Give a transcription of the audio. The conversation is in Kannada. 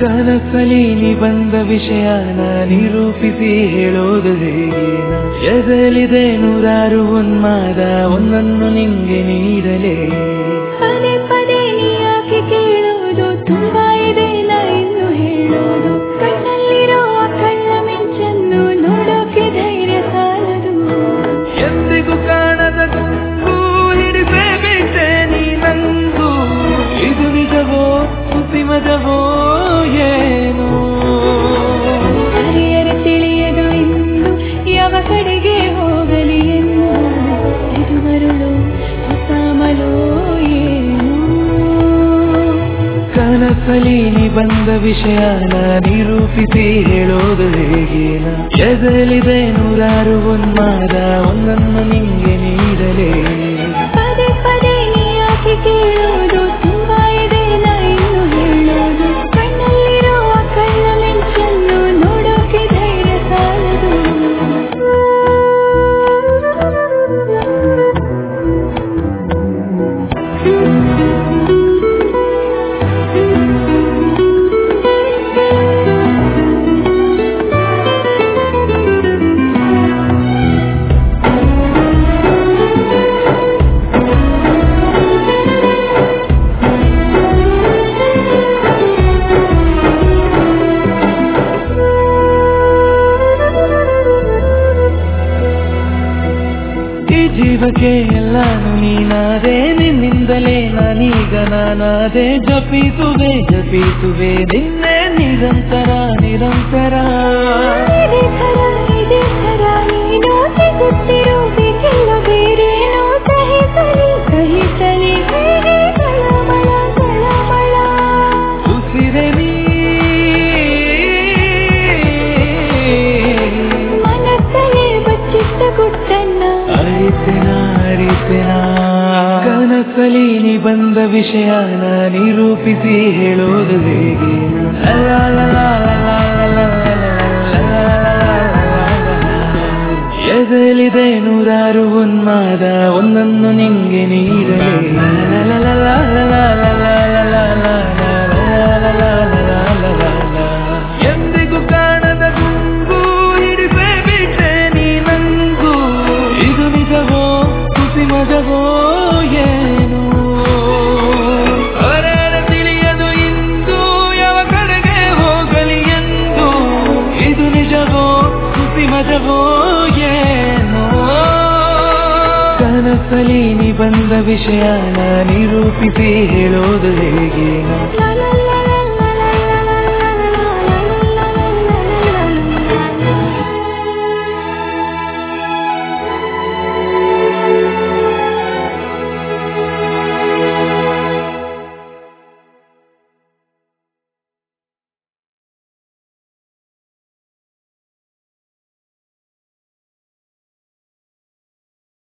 ಕನಸಲಿ ನೀ ಬಂದ ವಿಷಯನ ನಿರೂಪಿಸಿ ಹೇಳೋದು ಹೇಗೇನ ಎದಲಿದೆ ನೂರಾರು ಉನ್ಮಾದ ಒಂದನ್ನು ನಿಂಗೆ ನೀಡಲೇ ಪದೇ ಪದೇ ನೀ ಯಾಕೆ ಕೇಳೋದು ತುಂಬಾ ಇದೆ ನಾ ಇನ್ನು ಹೇಳೋದು ಕಣ್ಣಲ್ಲಿರೋ ಆ ಕಳ್ಳ ಮಿಂಚನ್ನು ನೋಡೋಕೆ ಧೈರ್ಯ ಸಾಲದು ಎಂದಿಗೂ ಕಾಣದ ಗುಂಗು ಹಿಡಿಸೇ ಬಿಟ್ಟೆ ನೀ ನಂದು ಇದು ನಿಜವೋ ಸುದ್ದಿ ಮಜವೋ ಏನೋ ಹರಿಯರೆ ತಿಳಿಯದು ಇನ್ನು ಯಾವ ಕಡೆಗೆ ಹೋಗಲಿ ಎಂದು ಇದು ಮರುಳು ಹೊಸ ಮಲೋ ಏನು ಕನಸಲಿ ನೀ ಬಂದ ವಿಷಯನ ನಿರೂಪಿಸಿ ಹೇಳೋದು ಹೇಗೇನ ಎದಲಿದೆ ನೂರಾರು ಉನ್ಮಾದ ಒಂದನ್ನು ನಿಂಗೆ ನೀಡಲೇ ಪದೇ ಪದೇ ನೀ ಯಾಕೆ ಕೇಳೋದು ತುಂಬಾ ಇದೆ ನಾ ಇನ್ನು ಹೇಳೋದು ಕಣ್ಣಲ್ಲಿರೋ ಆ ಕಳ್ಳ ಮಿಂಚನ್ನು ನೋಡೋಕೆ ಧೈರ್ಯ ಸಾಲದು ಈ ಜೀವಕ್ಕೆ ಎಲ್ಲಾನು ನೀನಾದೆ ನಿನ್ನಿಂದಲೇ ನಾನೀಗ ನಾನಾದೆ ಜಪಿಸುವೆ ಜಪಿಸುವೆ ನಿನ್ನೆ ನಿರಂತರ ನಿರಂತರ ಇದೇ ಥರ ಇದೇ ಥರ ನೀನು ಸಿಗುತ್ತಿರೋ ಬೇಕೆಲ್ಲ ಬೇರೇನೋ ಸಹಿಸಲಿ ಸಹಿಸಲಿ ಹೇಗೆ ತಳಮಳ ತಳಮಳ ಉಸಿರೆ ನೀ ಮನಸ್ಸಲ್ಲೇ ಬಚ್ಚಿಟ್ಟ ಗುಟ್ಟನ್ನ ಅರಿತೆನ ಅರಿತೆನ ಕನಸಲಿ ನೀ ಬಂದ ವಿಷಯನ ನಿರೂಪಿಸಿ ಹೇಳೋದು ಹೇಗೆ ಲಾ ಲಾ ಲಾ ಲಾ ಲಾ ಲಾ ಲಾ ಲಾ. ಎದಲಿದೆ ನೂರಾರು ಉನ್ಮಾದ ಒಂದನ್ನು ನಿಂಗೆ ನೀಡಲೇ ಲಾ ಲಾ ಲಾ ಲಾ ಲಾ ಲಾ ಲಾ ಲಾ ಲಾ ಲಾ ಲಾ ಲಾ ಲಾ ಲಾ. ಎಂದಿಗೂ ಕಾಣದ ಗುಂಗು ಹಿಡಿಸೇ ಬಿಟ್ಟೆ ನೀ ನಂಗು ಇದು ನಿಜವೋ ಖುಷಿ ಮಜವೋ ಏನು ಹೊರಡ ತಿಳಿಯದು ಇಂದು ಯಾವ ಕಡೆಗೆ ಹೋಗಲಿ ಎಂದು ಇದು ನಿಜವೋ ಖುಷಿ ಮಜವೋ ಏನು ಕನಸಲಿ ನೀ ಬಂದ ವಿಷಯನ ನಿರೂಪಿಸಿ ಹೇಳೋದು ಹೇಗೇನ ಲಾ ಲಾ